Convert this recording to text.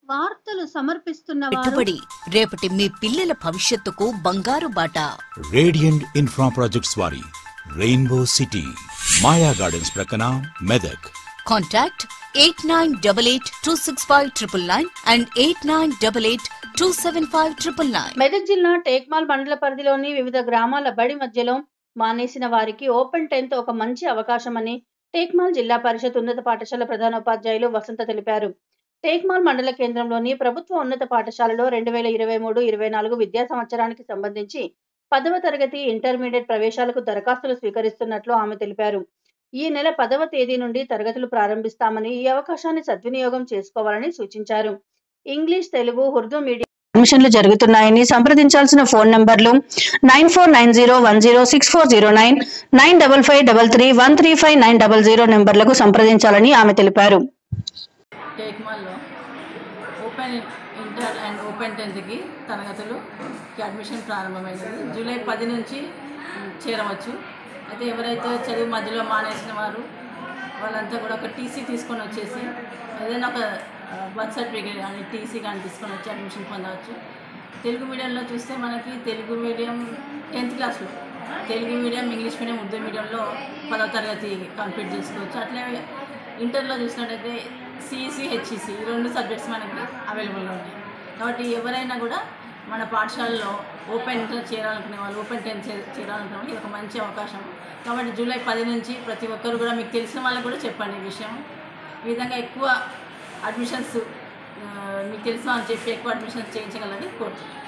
వార్తలు సమర్పిస్తున్న వారు పెట్టుబడి రేపటి మీ పిల్లల భవిష్యత్తుకు బంగారు బాట రేడియంట్ ఇన్ఫ్రా ప్రాజెక్ట్స్ వారి రెయిన్బో సిటీ మాయా గార్డెన్స్ ప్రక్కన Medak contact eight nine double eight two six five triple nine and eight nine double eight two seven five triple nine Medak జిల్లా టేక్మాల్ మండల పరిధిలోని వివిధ గ్రామాల బడి మధ్యలో మానేసిన వారికి ఓపెన్ టెన్త్ ఒక మంచి అవకాశమని టేక్మాల్ జిల్లా పరిషత్ ఉన్నత పాఠశాల ప్రధానోపాధ్యాయులు వసంత తెలిపారు టేక్మాల్ మండల కేంద్రంలోని ప్రభుత్వ ఉన్నత పాఠశాలలో రెండు వేల ఇరవై మూడు ఇరవై నాలుగు విద్యా సంవత్సరానికి సంబంధించి పదవ తరగతి ఇంటర్మీడియట్ ప్రవేశాలకు దరఖాస్తులు స్వీకరిస్తున్నట్లు ఆమె తెలిపారు ఈ నెల పదవ తేదీ నుండి తరగతులు ప్రారంభిస్తామని ఈ అవకాశాన్ని సద్వినియోగం చేసుకోవాలని సూచించారు ఇంగ్లీష్ తెలుగు ఉర్దూ మీడియం అడ్మిషన్లు జరుగుతున్నాయని సంప్రదించాల్సిన ఫోన్ నంబర్లు nine four nine zero one zero six four zero nine nine double five double three one three five nine double zero నెంబర్లకు సంప్రదించాలని ఆమె తెలిపారు టేక్మాల్లో ఓపెన్ ఇంటర్ అండ్ ఓపెన్ టెన్త్కి తరగతులుకి అడ్మిషన్ ప్రారంభమైనది జూలై పది నుంచి చేరవచ్చు అయితే ఎవరైతే చదువు మధ్యలో మానేసిన వారు వాళ్ళంతా కూడా ఒక టీసీ తీసుకొని వచ్చేసి ఏదైనా ఒక బర్త్ సర్టిఫికేట్ కానీ టీసీ కానీ తీసుకొని వచ్చి అడ్మిషన్ పొందవచ్చు తెలుగు మీడియంలో చూస్తే మనకి తెలుగు మీడియం టెన్త్ క్లాస్లో Telugu medium English medium Urdu మీడియంలో పదవ తరగతి కంప్లీట్ చేసుకోవచ్చు అట్లే ఇంటర్లో చూసినట్టయితే సిఈసి హెచ్ఈసి ఈ రెండు సబ్జెక్ట్స్ మనకి అవైలబుల్గా ఉంటాయి కాబట్టి ఎవరైనా కూడా మన పాఠశాలలో ఓపెన్ ఇంటర్ చేరాలనుకునే వాళ్ళు ఓపెన్ టెన్త్ చేరాలనుకునే వాళ్ళు ఇది ఒక మంచి అవకాశం కాబట్టి జూలై పది నుంచి ప్రతి ఒక్కరు కూడా మీకు తెలిసిన వాళ్ళకి కూడా చెప్పండి ఈ విషయం ఈ విధంగా ఎక్కువ అడ్మిషన్స్ మీకు తెలిసిన వాళ్ళు చెప్పి ఎక్కువ అడ్మిషన్స్ చేయించగలని కోరుతున్నాను